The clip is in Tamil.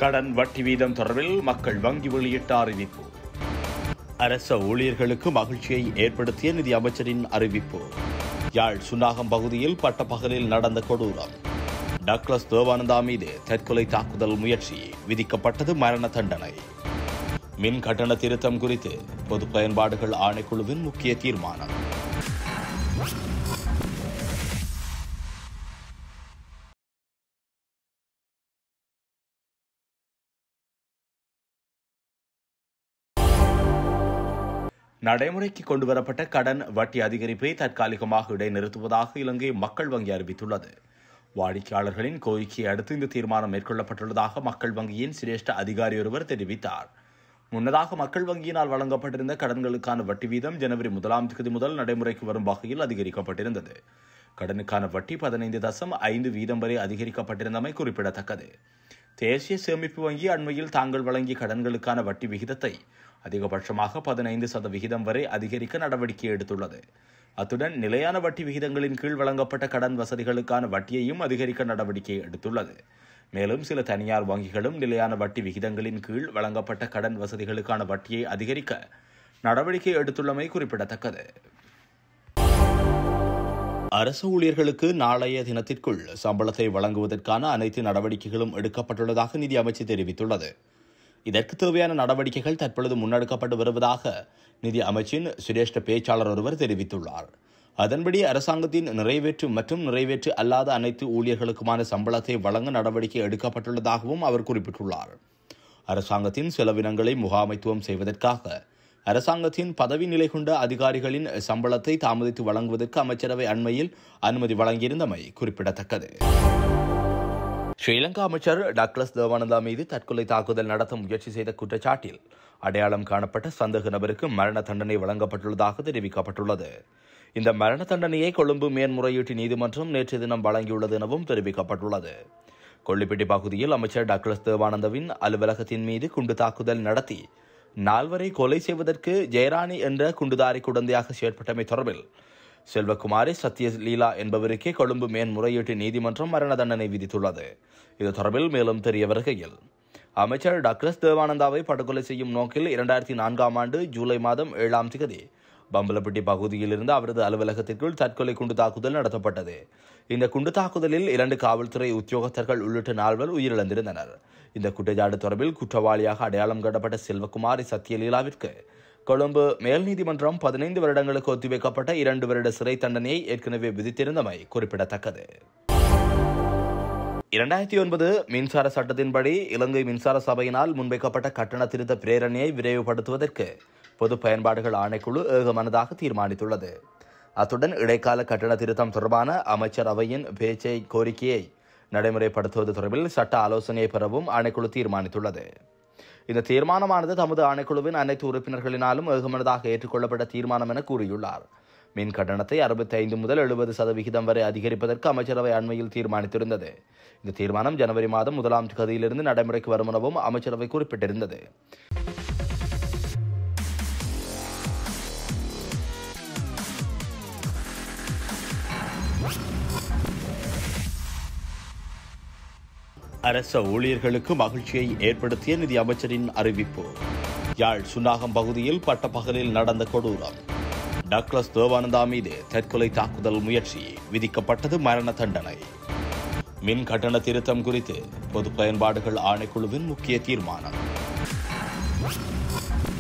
கடன் வட்டி வீதம் தொடர்பில் மக்கள் வங்கி வெளியிட்ட அறிவிப்பு அரச ஊழியர்களுக்கு மகிழ்ச்சியை ஏற்படுத்திய நிதி அமைச்சரின் அறிவிப்பு யாழ் சுன்னாகம் பகுதியில் பட்டப்பகலில் நடந்த கொடூரம் டக்ளஸ் தேவானந்தா மீது தற்கொலை தாக்குதல் முயற்சி விதிக்கப்பட்டது மரண தண்டனை மின் கட்டண திருத்தம் குறித்து பொது பயன்பாடுகள் ஆணைக்குழுவின் முக்கிய தீர்மானம் நடைமுறைக்கு கொண்டுவரப்பட்ட கடன் வட்டி அதிகரிப்பை தற்காலிகமாக இடைநிறுத்துவதாக இலங்கை மக்கள் வங்கி அறிவித்துள்ளது வாடிக்கையாளர்களின் கோரிக்கையை அடுத்து இந்த தீர்மானம் மேற்கொள்ளப்பட்டுள்ளதாக மக்கள் வங்கியின் சிரேஷ்ட அதிகாரி ஒருவர் தெரிவித்தார் முன்னதாக மக்கள் வங்கியினால் வழங்கப்பட்டிருந்த கடன்களுக்கான வட்டி வீதம் ஜனவரி முதலாம் தேதி முதல் நடைமுறைக்கு வரும் வகையில் அதிகரிக்கப்பட்டிருந்தது கடனுக்கான வட்டி பதினைந்து தசம் ஐந்து வீதம் வரை அதிகரிக்கப்பட்டிருந்தமை குறிப்பிடத்தக்கது தேசிய சேமிப்பு வங்கி அண்மையில் தாங்கள் வழங்கிய கடன்களுக்கான வட்டி விகிதத்தை அதிகபட்சமாக பதினைந்து சதவிகிதம் வரை அதிகரிக்க நடவடிக்கை எடுத்துள்ளது அத்துடன் நிலையான வட்டி விகிதங்களின் கீழ் வழங்கப்பட்ட கடன் வசதிகளுக்கான வட்டியையும் அதிகரிக்க நடவடிக்கை எடுத்துள்ளது மேலும் சில தனியார் வங்கிகளும் நிலையான வட்டி விகிதங்களின் கீழ் வழங்கப்பட்ட கடன் வசதிகளுக்கான வட்டியை அதிகரிக்க நடவடிக்கை எடுத்துள்ளமை குறிப்பிடத்தக்கது அரசு ஊழியர்களுக்கு நாளைய தினத்திற்குள் சம்பளத்தை வழங்குவதற்கான அனைத்து நடவடிக்கைகளும் எடுக்கப்பட்டுள்ளதாக நிதி அமைச்சு தெரிவித்துள்ளது இதற்கு தேவையான நடவடிக்கைகள் தற்பொழுது முன்னெடுக்கப்பட்டு வருவதாக நிதி அமைச்சின் சிரேஷ்ட பேச்சாளர் ஒருவர் தெரிவித்துள்ளார் அதன்படி அரசாங்கத்தின் நிறைவேற்று மற்றும் நிறைவேற்று அல்லாத அனைத்து ஊழியர்களுக்குமான சம்பளத்தை வழங்க நடவடிக்கை எடுக்கப்பட்டுள்ளதாகவும் அவர் குறிப்பிட்டுள்ளார் அரசாங்கத்தின் செலவினங்களை முகாமைத்துவம் செய்வதற்காக அரசாங்கத்தின் பதவி நிலை கொண்ட அதிகாரிகளின் சம்பளத்தை தாமதித்து வழங்குவதற்கு அமைச்சரவை அண்மையில் அனுமதி வழங்கியிருந்தமை குறிப்பிடத்தக்கது ஸ்ரீலங்கா அமைச்சர் டக்ளஸ் தேவானந்தா மீது தற்கொலை தாக்குதல் நடத்த முயற்சி செய்த குற்றச்சாட்டில் அடையாளம் காணப்பட்ட சந்தேக நபருக்கு மரண தண்டனை வழங்கப்பட்டுள்ளதாக தெரிவிக்கப்பட்டுள்ளது இந்த மரண தண்டனையை கொழும்பு மேன்முறையீட்டு நீதிமன்றம் நேற்று தினம் வழங்கியுள்ளது எனவும் தெரிவிக்கப்பட்டுள்ளது கொள்ளிப்பட்டி பகுதியில் அமைச்சர் டக்ளஸ் தேவானந்தவின் அலுவலகத்தின் மீது குண்டு தாக்குதல் நடத்தி நால்வரை கொலை செய்வதற்கு ஜெயராணி என்ற குண்டுதாரி குழந்தையாக செயற்பட்டமை தொடர்பில் செல்வகுமாரி சத்யலீலா என்பவருக்கே கொழும்பு மேன்முறையீட்டு நீதிமன்றம் மரண தண்டனை விதித்துள்ளது இது தொடர்பில் மேலும் தெரிய வருகையில் அமைச்சர் டாக்டர் தேவானந்தாவை படுகொலை செய்யும் நோக்கில் இரண்டாயிரத்தி நான்காம் ஆண்டு ஜூலை மாதம் ஏழாம் தேதி பம்பலப்பட்டி பகுதியில் இருந்து அவரது அலுவலகத்திற்குள் தற்கொலை குண்டு தாக்குதல் நடத்தப்பட்டது இந்த குண்டு தாக்குதலில் இரண்டு காவல்துறை உத்தியோகத்தர்கள் உள்ளிட்ட நால்வர் உயிரிழந்திருந்தனர் இந்த குற்றச்சாட்டு தொடர்பில் குற்றவாளியாக அடையாளம் காணப்பட்ட செல்வகுமாரி சத்யலீலாவிற்கு கொழும்பு மேல் நீதிமன்றம் பதினைந்து வருடங்களுக்கு ஒத்திவைக்கப்பட்ட இரண்டு வருட சிறை தண்டனையை ஏற்கனவே விதித்திருந்தமை குறிப்பிடத்தக்கது இரண்டாயிரத்தி ஒன்பது மின்சார சட்டத்தின்படி இலங்கை மின்சார சபையினால் முன்வைக்கப்பட்ட கட்டண திருத்த பிரேரணையை விரைவுபடுத்துவதற்கு பொது பயன்பாடுகள் ஆணைக்குழு ஏகமனதாக தீர்மானித்துள்ளது அத்துடன் இடைக்கால கட்டண திருத்தம் தொடர்பான அமைச்சர் அவையின் பேச்சை கோரிக்கையை நடைமுறைப்படுத்துவது தொடர்பில் சட்ட ஆலோசனையை பெறவும் ஆணைக்குழு தீர்மானித்துள்ளது இந்த தீர்மானமானது தமது ஆணைக்குழுவின் அனைத்து உறுப்பினர்களினாலும் ஏகமனதாக ஏற்றுக்கொள்ளப்பட்ட தீர்மானம் என கூறியுள்ளார் மின் கட்டணத்தை அறுபத்தி ஐந்து முதல் எழுபது சதவிகிதம் வரை அதிகரிப்பதற்கு அமைச்சரவை அண்மையில் தீர்மானித்திருந்தது இந்த தீர்மானம் ஜனவரி மாதம் முதலாம் தேதியிலிருந்து நடைமுறைக்கு வரும் எனவும் அமைச்சரவை குறிப்பிட்டிருந்தது அரச ஊழியர்களுக்கு மகிழ்ச்சியை ஏற்படுத்திய நிதி அமைச்சரின் அறிவிப்பு யாழ் சுன்னாகம் பகுதியில் பட்டப்பகலில் நடந்த கொடூரம் டக்ளஸ் தேவானந்தா மீது தற்கொலை தாக்குதல் முயற்சி விதிக்கப்பட்டது மரண தண்டனை மின் கட்டண திருத்தம் குறித்து பொது பயன்பாடுகள் ஆணைக்குழுவின் முக்கிய தீர்மானம்